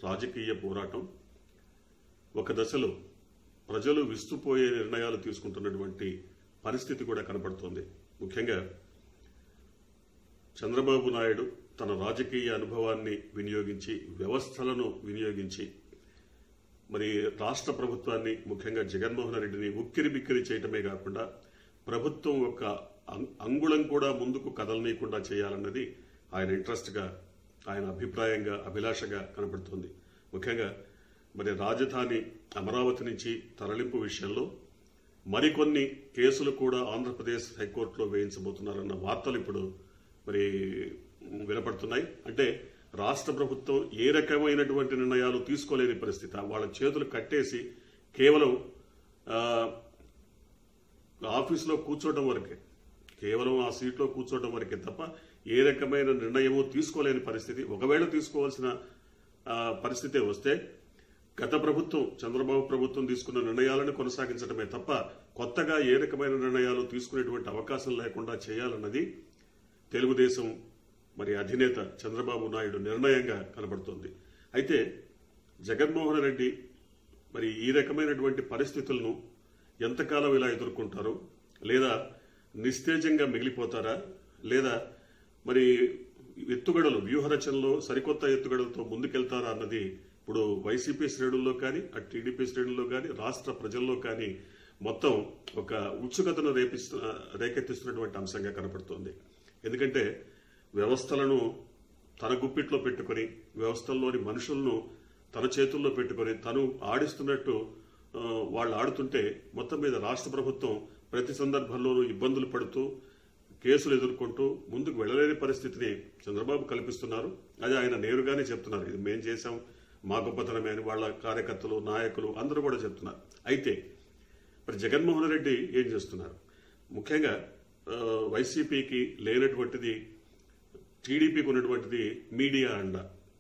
రాజకీయ పోరాటం ఒక దశలో ప్రజలు విస్తుపోయే నిర్ణయాలు తీసుకుంటున్నటువంటి పరిస్థితి కూడా కనపడుతోంది ముఖ్యంగా చంద్రబాబు నాయుడు తన రాజకీయ అనుభవాన్ని వినియోగించి వ్యవస్థలను వినియోగించి మరి రాష్ట్ర ప్రభుత్వాన్ని ముఖ్యంగా జగన్మోహన్ రెడ్డిని ఉక్కిరి బిక్కిరి చేయటమే కాకుండా ప్రభుత్వం యొక్క అం- అంగుళం కూడా ముందుకు కదలనీయకుండా చేయాలన్నది ఆయన ఇంట్రెస్ట్గా ఆయన అభిప్రాయంగా అభిలాషగా కనపడుతుంది ముఖ్యంగా మరి రాజధాని అమరావతి నుంచి తరలింపు విషయంలో మరికొన్ని కేసులు కూడా ఆంధ్రప్రదేశ్ హైకోర్టులో వేయించబోతున్నారన్న వార్తలు ఇప్పుడు మరి వినపడుతున్నాయి అంటే రాష్ట్ర ప్రభుత్వం ఏ రకమైనటువంటి నిర్ణయాలు తీసుకోలేని పరిస్థితి వాళ్ళ చేతులు కట్టేసి కేవలం ఆ, ఆఫీసులో కూర్చోవడం వరకే కేవలం ఆ సీట్లో కూర్చోవడం వరకే తప్ప ఏ రకమైన నిర్ణయము తీసుకోలేని పరిస్థితి ఒకవేళ తీసుకోవాల్సిన ఆ, పరిస్థితే వస్తే గత ప్రభుత్వం చంద్రబాబు ప్రభుత్వం తీసుకున్న నిర్ణయాలను కొనసాగించడమే తప్ప కొత్తగా ఏ రకమైన నిర్ణయాలు తీసుకునేటువంటి అవకాశం లేకుండా చేయాలన్నది తెలుగుదేశం మరి అధినేత చంద్రబాబు నాయుడు నిర్ణయంగా కనబడుతోంది అయితే జగన్మోహన్ రెడ్డి మరి ఈ రకమైనటువంటి పరిస్థితులను ఎంతకాలం ఇలా ఎదుర్కొంటారు లేదా నిస్తేజంగా మిగిలిపోతారా లేదా మరి ఎత్తుగడలు వ్యూహరచనలో సరికొత్త ఎత్తుగడలతో ముందుకెళ్తారా అన్నది ఇప్పుడు వైసీపీ శ్రేణుల్లో కానీ అటు టీడీపీ శ్రేణుల్లో కానీ రాష్ట్ర ప్రజల్లో కానీ మొత్తం ఒక ఉత్సుకతను రేపిస్తు రేకెత్తిస్తున్నటువంటి అంశంగా కనపడుతోంది ఎందుకంటే వ్యవస్థలను తన గుప్పిట్లో పెట్టుకొని వ్యవస్థల్లోని మనుషులను తన చేతుల్లో పెట్టుకొని తను ఆడిస్తున్నట్టు ఆ, వాళ్ళు ఆడుతుంటే మొత్తం మీద రాష్ట్ర ప్రభుత్వం ప్రతి సందర్భంలోనూ ఇబ్బందులు పడుతూ కేసులు ఎదుర్కొంటూ ముందుకు వెళ్ళలేని పరిస్థితిని చంద్రబాబు కల్పిస్తున్నారు అది ఆయన నేరుగానే చెప్తున్నారు ఇది మేం చేశాం మా గొప్పతనమే అని వాళ్ళ కార్యకర్తలు నాయకులు అందరూ కూడా చెప్తున్నారు అయితే మరి జగన్మోహన్ రెడ్డి ఏం చేస్తున్నారు ముఖ్యంగా ఆ, వైసీపీకి లేనటువంటిది టీడీపీకి ఉన్నటువంటిది మీడియా అండ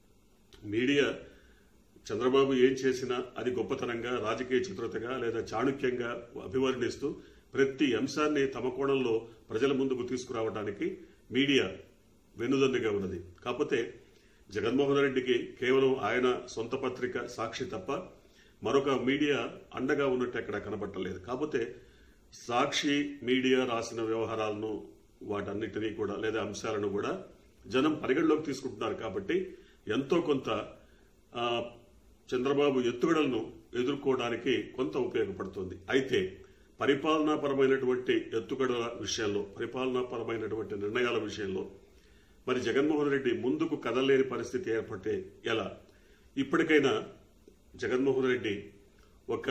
మీడియా చంద్రబాబు ఏం చేసినా అది గొప్పతనంగా రాజకీయ చిత్రతగా లేదా చాణుక్యంగా అభివర్ణిస్తూ ప్రతి అంశాన్ని తమ కోణంలో ప్రజల ముందుకు తీసుకురావడానికి మీడియా వెన్నుదన్నుగా ఉన్నది కాకపోతే జగన్మోహన్ రెడ్డికి కేవలం ఆయన సొంత పత్రిక సాక్షి తప్ప మరొక మీడియా అండగా ఉన్నట్టు ఎక్కడ కనబట్టలేదు కాకపోతే సాక్షి మీడియా రాసిన వ్యవహారాలను వాటన్నిటినీ కూడా లేదా అంశాలను కూడా జనం పరిగణలోకి తీసుకుంటున్నారు కాబట్టి ఎంతో కొంత ఆ, చంద్రబాబు ఎత్తుగడలను ఎదుర్కోవడానికి కొంత ఉపయోగపడుతుంది అయితే పరిపాలనాపరమైనటువంటి ఎత్తుగడల విషయంలో పరిపాలనాపరమైనటువంటి నిర్ణయాల విషయంలో మరి జగన్మోహన్ రెడ్డి ముందుకు కదలలేని పరిస్థితి ఏర్పడితే ఎలా ఇప్పటికైనా జగన్మోహన్ రెడ్డి ఒక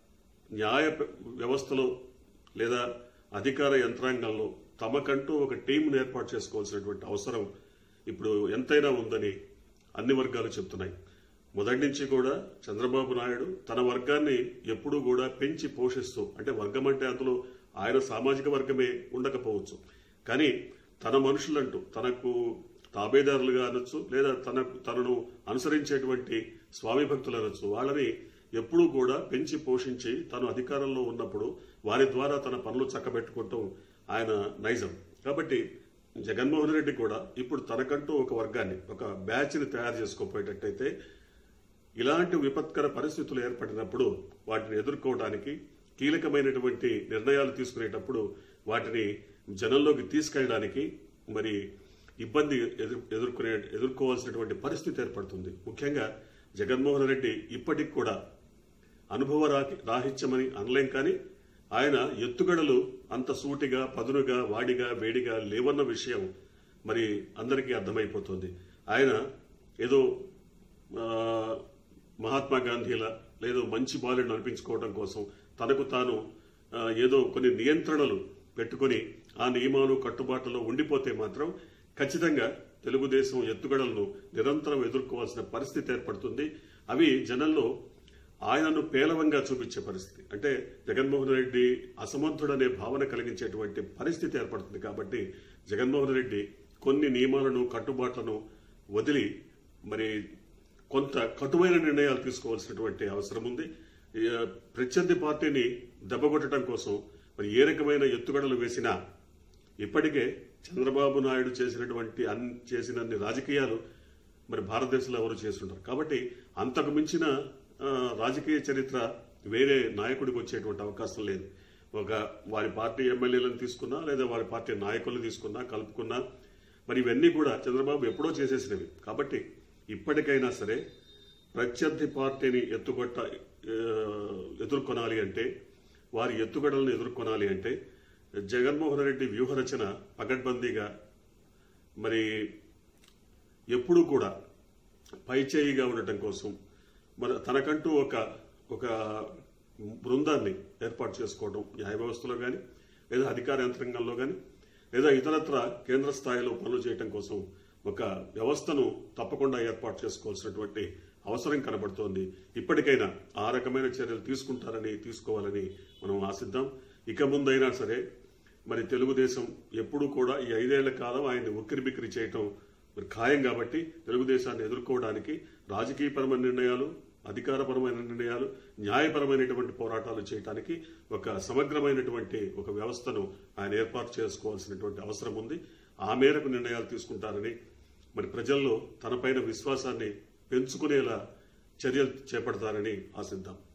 న్యాయ ప- వ్యవస్థలో లేదా అధికార యంత్రాంగంలో తమకంటూ ఒక టీంను ఏర్పాటు చేసుకోవాల్సినటువంటి అవసరం ఇప్పుడు ఎంతైనా ఉందని అన్ని వర్గాలు చెప్తున్నాయి మొదటి నుంచి కూడా చంద్రబాబు నాయుడు తన వర్గాన్ని ఎప్పుడూ కూడా పెంచి పోషిస్తూ అంటే వర్గం అంటే అందులో ఆయన సామాజిక వర్గమే ఉండకపోవచ్చు కానీ తన మనుషులంటూ తనకు తాబేదారులుగా అనొచ్చు లేదా తన తనను అనుసరించేటువంటి స్వామి భక్తులు అనొచ్చు వాళ్ళని ఎప్పుడూ కూడా పెంచి పోషించి తను అధికారంలో ఉన్నప్పుడు వారి ద్వారా తన పనులు చక్కబెట్టుకుంటూ ఆయన నైజం కాబట్టి జగన్మోహన్ రెడ్డి కూడా ఇప్పుడు తనకంటూ ఒక వర్గాన్ని ఒక బ్యాచ్ని తయారు చేసుకోపోయేటట్టయితే ఇలాంటి విపత్కర పరిస్థితులు ఏర్పడినప్పుడు వాటిని ఎదుర్కోవడానికి కీలకమైనటువంటి నిర్ణయాలు తీసుకునేటప్పుడు వాటిని జనంలోకి తీసుకెళ్ళడానికి మరి ఇబ్బంది ఎదుర్ ఎదుర్కొనే ఎదుర్కోవాల్సినటువంటి పరిస్థితి ఏర్పడుతుంది ముఖ్యంగా జగన్మోహన్ రెడ్డి ఇప్పటికి కూడా అనుభవ రాకి- రాహిత్యమని అనలేం కానీ ఆయన ఎత్తుగడలు అంత సూటిగా పదునుగా వాడిగా వేడిగా లేవన్న విషయం మరి అందరికీ అర్థమైపోతుంది ఆయన ఏదో ఆ, మహాత్మా గాంధీల లేదో మంచి బాలుడిని అనిపించుకోవడం కోసం తనకు తాను ఆ, ఏదో కొన్ని నియంత్రణలు పెట్టుకొని ఆ నియమాలు కట్టుబాట్లలో ఉండిపోతే మాత్రం ఖచ్చితంగా తెలుగుదేశం ఎత్తుగడలను నిరంతరం ఎదుర్కోవాల్సిన పరిస్థితి ఏర్పడుతుంది అవి జనంలో ఆయనను పేలవంగా చూపించే పరిస్థితి అంటే జగన్మోహన్ రెడ్డి అసమర్థుడనే భావన కలిగించేటువంటి పరిస్థితి ఏర్పడుతుంది కాబట్టి జగన్మోహన్ రెడ్డి కొన్ని నియమాలను కట్టుబాట్లను వదిలి మరి కొంత కటువైన నిర్ణయాలు తీసుకోవాల్సినటువంటి అవసరం ఉంది ఈ, ఆ, ప్రత్యర్థి పార్టీని దెబ్బకొట్టడం కోసం మరి ఏ రకమైన ఎత్తుగడలు వేసినా ఇప్పటికే చంద్రబాబు నాయుడు చేసినటువంటి అన్ చేసినన్ని రాజకీయాలు మరి భారతదేశంలో ఎవరు చేస్తుంటారు కాబట్టి అంతకు మించిన ఆ, రాజకీయ చరిత్ర వేరే నాయకుడికి వచ్చేటువంటి అవకాశం లేదు ఒక వారి పార్టీ ఎమ్మెల్యేలను తీసుకున్నా లేదా వారి పార్టీ నాయకులను తీసుకున్నా కలుపుకున్నా మరి ఇవన్నీ కూడా చంద్రబాబు ఎప్పుడో చేసేసినవి కాబట్టి ఇప్పటికైనా సరే ప్రత్యర్థి పార్టీని ఎత్తుకొట్ట ఆ, ఎదుర్కొనాలి అంటే వారి ఎత్తుగడలను ఎదుర్కొనాలి అంటే జగన్మోహన్ రెడ్డి వ్యూహరచన పగడ్బందీగా మరి ఎప్పుడూ కూడా పైచేయిగా ఉండటం కోసం మన తనకంటూ ఒక ఒక బృందాన్ని ఏర్పాటు చేసుకోవడం న్యాయ వ్యవస్థలో కానీ లేదా అధికార యంత్రాంగంలో కానీ లేదా ఇతరత్ర కేంద్ర స్థాయిలో పనులు చేయటం కోసం ఒక వ్యవస్థను తప్పకుండా ఏర్పాటు చేసుకోవాల్సినటువంటి అవసరం కనబడుతోంది ఇప్పటికైనా ఆ రకమైన చర్యలు తీసుకుంటారని తీసుకోవాలని మనం ఆశిద్దాం ఇక ముందైనా సరే మరి తెలుగుదేశం ఎప్పుడూ కూడా ఈ ఐదేళ్ల కాలం ఆయన్ని ఉక్కిరి బిక్కిరి చేయటం మరి ఖాయం కాబట్టి తెలుగుదేశాన్ని ఎదుర్కోవడానికి రాజకీయపరమైన నిర్ణయాలు అధికారపరమైన నిర్ణయాలు న్యాయపరమైనటువంటి పోరాటాలు చేయడానికి ఒక సమగ్రమైనటువంటి ఒక వ్యవస్థను ఆయన ఏర్పాటు చేసుకోవాల్సినటువంటి అవసరం ఉంది ఆ మేరకు నిర్ణయాలు తీసుకుంటారని మరి ప్రజల్లో తనపైన విశ్వాసాన్ని పెంచుకునేలా చర్యలు చేపడతారని ఆశిద్దాం